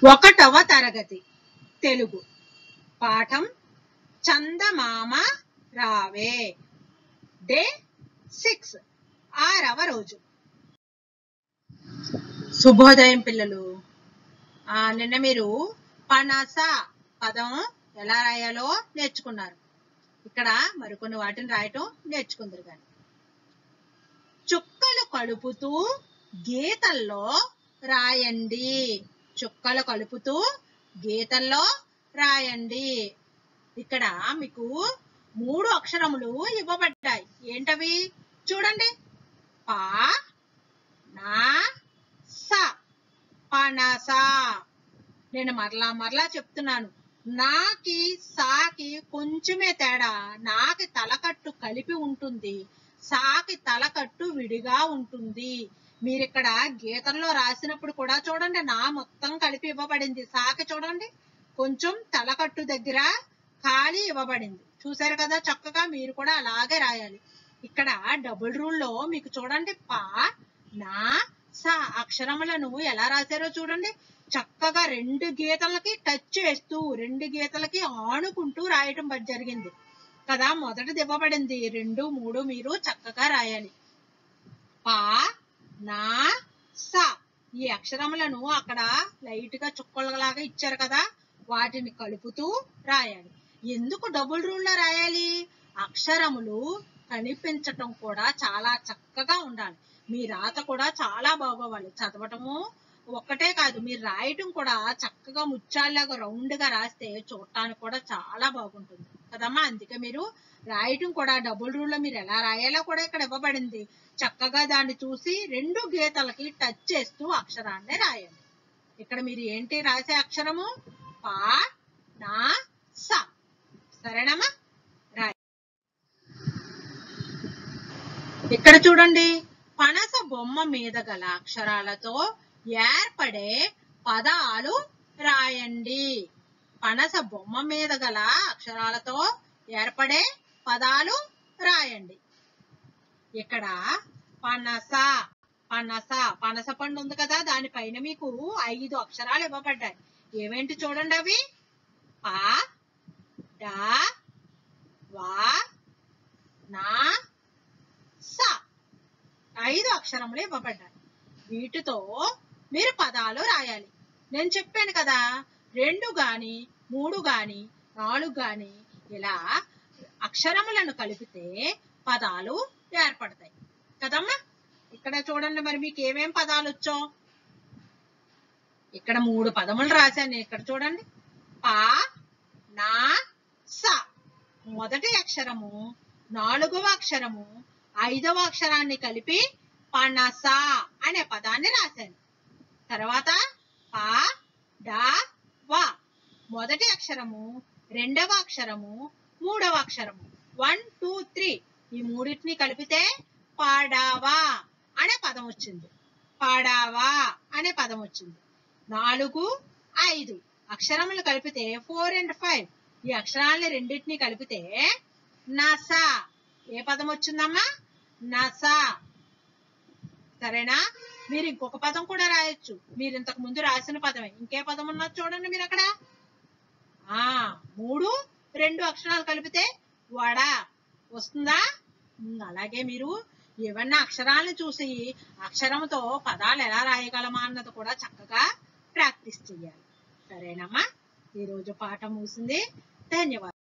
ఒకటవ తరగతి తెలుగు పాఠం చందమామ రావే డే సిక్స్ ఆరవ రోజు శుభోదయం పిల్లలు ఆ నిన్న మీరు పనస పదం ఎలా రాయాలో నేర్చుకున్నారు ఇక్కడ మరికొన్ని వాటిని రాయటం నేర్చుకుందరు కానీ చుక్కలు కలుపుతూ గీతల్లో రాయండి చుక్కలు కలుపుతూ గీతల్లో రాయండి ఇక్కడ మీకు మూడు అక్షరములు ఇవ్వబడ్డాయి ఏంటవి చూడండి పా నా స పనస నేను మరలా మరలా చెప్తున్నాను నాకి సాకి కొంచెమే తేడా నాకి తలకట్టు కలిపి ఉంటుంది సాకి తలకట్టు విడిగా ఉంటుంది మీరు ఇక్కడ గీతంలో రాసినప్పుడు కూడా చూడండి నా మొత్తం కలిపి ఇవ్వబడింది సాకి చూడండి కొంచెం తలకట్టు దగ్గర ఖాళీ ఇవ్వబడింది చూసారు కదా చక్కగా మీరు కూడా అలాగే రాయాలి ఇక్కడ డబుల్ రూల్ లో మీకు చూడండి పా నా స అక్షరములను ఎలా రాశారో చూడండి చక్కగా రెండు గీతలకి టచ్ చేస్తూ రెండు గీతలకి ఆనుకుంటూ రాయటం బ- జరిగింది కదా మొదటిది ఇవ్వబడింది రెండు మూడు మీరు చక్కగా రాయాలి పా నా స ఈ అక్షరములను అక్కడ లైట్ గా చుక్కలలాగా ఇచ్చారు కదా వాటిని కలుపుతూ రాయాలి ఎందుకు డబుల్ రూల్ లో రాయాలి అక్షరములు కనిపించటం కూడా చాలా చక్కగా ఉండాలి మీ రాత కూడా చాలా బాగోవాలి చదవటము ఒక్కటే కాదు మీరు రాయటం కూడా చక్కగా ముచ్చాల్లాగా రౌండ్ గా రాస్తే చూడటానికి కూడా చాలా బాగుంటుంది కదమ్మా అందుకే మీరు రాయటం కూడా డబుల్ రూల్ లో మీరు ఎలా రాయాలో కూడా ఇక్కడ ఇవ్వబడింది చక్కగా దాన్ని చూసి రెండు గీతలకి టచ్ చేస్తూ అక్షరాన్ని రాయండి ఇక్కడ మీరు ఏంటి రాసే అక్షరము పా నా స సరేనమ్మా రాయి ఇక్కడ చూడండి పనస బొమ్మ మీద గల అక్షరాలతో ఏర్పడే పదాలు రాయండి పనస బొమ్మ మీద గల అక్షరాలతో ఏర్పడే పదాలు రాయండి ఇక్కడ పనస పనస పనస పండు ఉంది కదా దానిపైన మీకు ఐదు అక్షరాలు ఇవ్వబడ్డాయి ఏమేంటి చూడండి అవి పా డా వా నా స ఐదు అక్షరములు ఇవ్వబడ్డాయి వీటితో మీరు పదాలు రాయాలి నేను చెప్పాను కదా రెండు గాని మూడు గాని నాలుగు గాని ఇలా అక్షరములను కలిపితే పదాలు ఏర్పడతాయి కదమ్మా ఇక్కడ చూడండి మరి మీకు ఏమేం పదాలు వచ్చో ఇక్కడ మూడు పదములు రాశాను ఇక్కడ చూడండి పా నా స మొదటి అక్షరము నాలుగవ అక్షరము ఐదవ అక్షరాన్ని కలిపి పనస అనే పదాన్ని రాశాను తర్వాత పా డా వా మొదటి అక్షరము రెండవ అక్షరము మూడవ అక్షరము వన్ టూ త్రీ ఈ మూడింటిని కలిపితే పాడావా అనే పదం వచ్చింది పాడావా అనే పదం వచ్చింది నాలుగు ఐదు అక్షరములు కలిపితే ఫోర్ అండ్ ఫైవ్ ఈ అక్షరాలని రెండింటిని కలిపితే నస ఏ పదం వచ్చిందమ్మా నస సరేనా మీరు ఇంకొక పదం కూడా రాయొచ్చు మీరు ఇంతకు ముందు రాసిన పదమే ఇంకే పదం ఉన్నది చూడండి మీరు అక్కడ ఆ మూడు రెండు అక్షరాలు కలిపితే వడ వస్తుందా ఉమ్, అలాగే మీరు ఏమన్నా అక్షరాలను చూసి అక్షరంతో పదాలు ఎలా రాయగలమా అన్నది కూడా చక్కగా ప్రాక్టీస్ చెయ్యాలి సరేనమ్మా ఈరోజు పాఠం ముగిసింది ధన్యవాదాలు